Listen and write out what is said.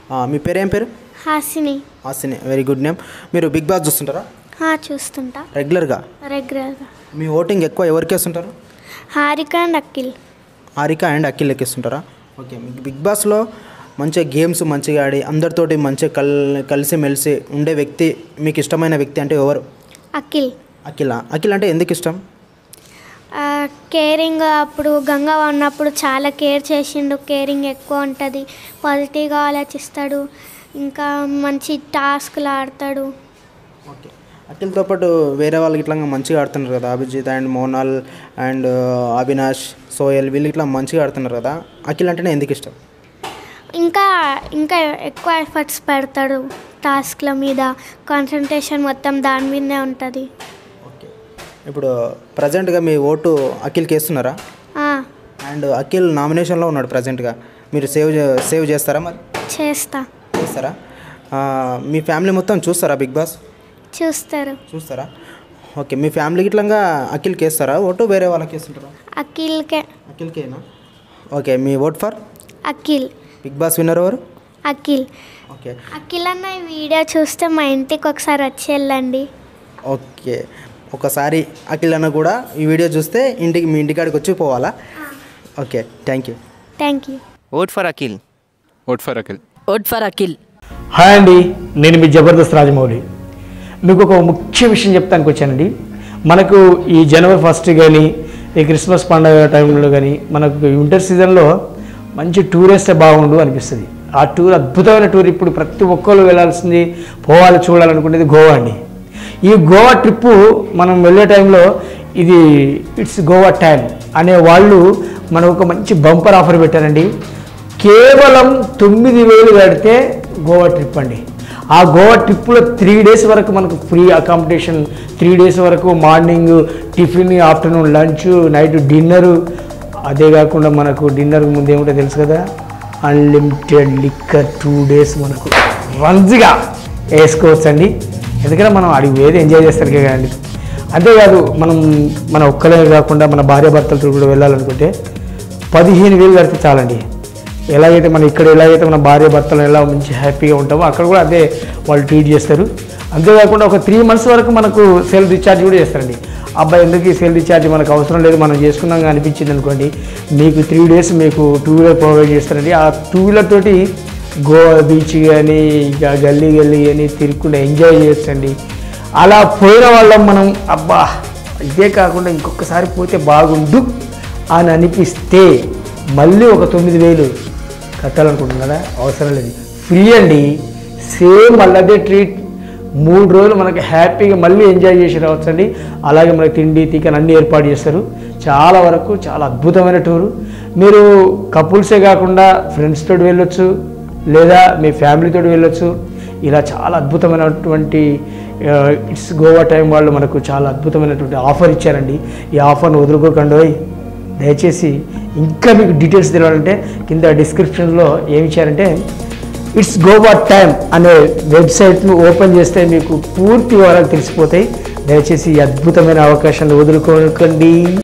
ఆ, మీ పేరు ఏం పేరు Hasini Hasini very good name మీరు బిగ్ బాస్ చూస్తుంటారా హా, చూస్తుంటా రెగ్యులర్గా రెగ్యులర్గా మీ ఓటింగ్ ఎక్కువ ఎవరికి వేస్తుంటారు హారిక అండ్ అఖిల్ హారిక అండ్ అఖిల్ ఎక్కిస్తుంటారా ఓకే మీకు బిగ్ బాస్లో మంచిగా గేమ్స్ మంచిగా ఆడి అందరితోటి మంచిగా కల్ కలిసి మెలిసి ఉండే వ్యక్తి మీకు ఇష్టమైన వ్యక్తి అంటే ఎవరు అఖిల్ అఖిల్ అఖిల్ అంటే ఎందుకు ఇష్టం ఆ, కేరింగ్ అప్పుడు గంగా ఉన్నప్పుడు చాలా కేర్ చేసిండు కేరింగ్ ఎక్కువ ఉంటుంది పాజిటివ్గా ఆలోచిస్తాడు ఇంకా మంచి టాస్క్లు ఆడతాడు ఓకే అఖిల్తో పాటు వేరే వాళ్ళకి ఇట్లా మంచిగా ఆడుతున్నారు కదా అభిజిత్ అండ్ మోనాల్ అండ్ అవినాష్ సోయల్ వీళ్ళు ఇట్లా మంచిగా ఆడుతున్నారు కదా అఖిల్ అంటేనే ఎందుకు ఇష్టం ఇంకా ఇంకా ఎక్కువ ఎఫర్ట్స్ పెడతాడు టాస్క్ల మీద కాన్సన్ట్రేషన్ మొత్తం దాని మీదనే ఉంటుంది ఓకే ఇప్పుడు ప్రజెంట్గా మీ ఓటు అఖిల్కి వేస్తున్నారా ఆ, అండ్ అఖిల్ నామినేషన్లో ఉన్నాడు ప్రజెంట్గా మీరు సేవ్ చే- సేవ్ చేస్తారా మరి చేస్తా చేస్తారా ఆ, మీ ఫ్యామిలీ మొత్తం చూస్తారా బిగ్ బాస్ చూస్తారు చూస్తారా ఓకే మీ ఫ్యామిలీకి ఇట్లా అఖిల్కి వేస్తారా ఓటు వేరే వాళ్ళకి వేస్తుంటారా అఖిల్కే అఖిల్కేనా ఓకే మీ vote for Akhil Bigg Boss winner ఎవరు అఖిల్ ఓకే అఖిల్ అన్న ఈ వీడియో చూస్తే మా ఇంటికి ఒకసారి వచ్చి వెళ్ళండి ఓకే ఒకసారి అఖిల్ అన్న కూడా ఈ వీడియో చూస్తే ఇంటికి మీ ఇంటికాడికి వచ్చి పోవాలా okay thank you thank you vote for Akhil vote for Akhil vote for Akhil hi అండి నేను మీ జబర్దస్త్ రాజమౌళి మీకు ఒక ముఖ్య విషయం చెప్తానికి వచ్చానండి మనకు ఈ జనవరి ఫస్ట్ కానీ ఈ క్రిస్మస్ పండుగ టైంలో కానీ మనకు వింటర్ సీజన్లో మంచి టూర్ వేస్తే బాగుండు అనిపిస్తుంది ఆ టూర్ అద్భుతమైన టూర్ ఇప్పుడు ప్రతి ఒక్కరు వెళ్ళాల్సింది పోవాలి చూడాలనుకునేది గోవా అండి ఈ గోవా ట్రిప్పు మనం వెళ్ళే టైంలో ఇది ఇట్స్ గోవా టైం అనే వాళ్ళు మనకు ఒక మంచి బంపర్ ఆఫర్ పెట్టారండి కేవలం తొమ్మిది వేలు కడితే గోవా ట్రిప్ అండి ఆ గోవా ట్రిప్లో త్రీ డేస్ వరకు మనకు ఫ్రీ అకామిడేషన్ త్రీ డేస్ వరకు morning tiffin afternoon lunch night dinner అదే కాకుండా మనకు డిన్నర్ ముందు ఏమిటో తెలుసు కదా అన్లిమిటెడ్ లిక్కర్ టూ డేస్ మనకు రంజ్గా వేసుకోవచ్చండి ఎందుకంటే మనం అడిగి వేది ఎంజాయ్ చేస్తారు కదండి అంతేకాదు మనం మన ఒక్కలే కాకుండా మన భార్య భర్తలతో కూడా వెళ్ళాలనుకుంటే పదిహేను వేలు కడితే చాలండి ఎలాగైతే మనం ఇక్కడ ఎలాగైతే మన భార్య భర్తలు ఎలా మంచి హ్యాపీగా ఉంటామో అక్కడ కూడా అదే వాళ్ళు ట్రీట్ చేస్తారు అంతేకాకుండా ఒక త్రీ మంత్స్ వరకు మనకు సెల్ రీఛార్జ్ కూడా చేస్తారండి అబ్బాయి ఎందుకు ఈ సెల్ రీఛార్జ్ మనకు అవసరం లేదు మనం చేసుకున్నాం అనిపించింది అనుకోండి మీకు త్రీ డేస్ మీకు టూ వీలర్ ప్రొవైడ్ చేస్తారండి ఆ టూ వీలర్ తోటి గోవా బీచ్ కానీ ఇక గల్లీ గల్లీ కానీ తిరుగుకుండా ఎంజాయ్ చేయొచ్చండి అలా పోయిన వాళ్ళం మనం అబ్బా ఇదే కాకుండా ఇంకొకసారి పోతే బాగుండు అని అనిపిస్తే మళ్ళీ ఒక తొమ్మిది వేలు కట్టాలనుకుంటున్నాం కదా అవసరం లేదు ఫ్రీ అండి సేమ్ అదే ట్రీట్ మూడు రోజులు మనకి హ్యాపీగా మళ్ళీ ఎంజాయ్ చేసి రావచ్చండి అలాగే మనకి తిండి తీకని అన్ని ఏర్పాటు చేస్తారు చాలా వరకు చాలా అద్భుతమైన టూరు మీరు కపుల్సే కాకుండా ఫ్రెండ్స్ తోటి వెళ్ళొచ్చు లేదా మీ ఫ్యామిలీతో వెళ్ళొచ్చు ఇలా చాలా అద్భుతమైనటువంటి ఇట్స్ గోవా టైం వాళ్ళు మనకు చాలా అద్భుతమైనటువంటి ఆఫర్ ఇచ్చారండి ఈ ఆఫర్ను వదులుకోకండి దయచేసి ఇంకా మీకు డీటెయిల్స్ తెలియాలంటే కింద డిస్క్రిప్షన్లో ఏమి ఇచ్చారంటే ఇట్స్ గోవా టైమ్ అనే వెబ్సైట్ను ఓపెన్ చేస్తే మీకు పూర్తి వివరాలు తెలిసిపోతాయి దయచేసి ఈ అద్భుతమైన అవకాశాన్ని వదులుకోకండి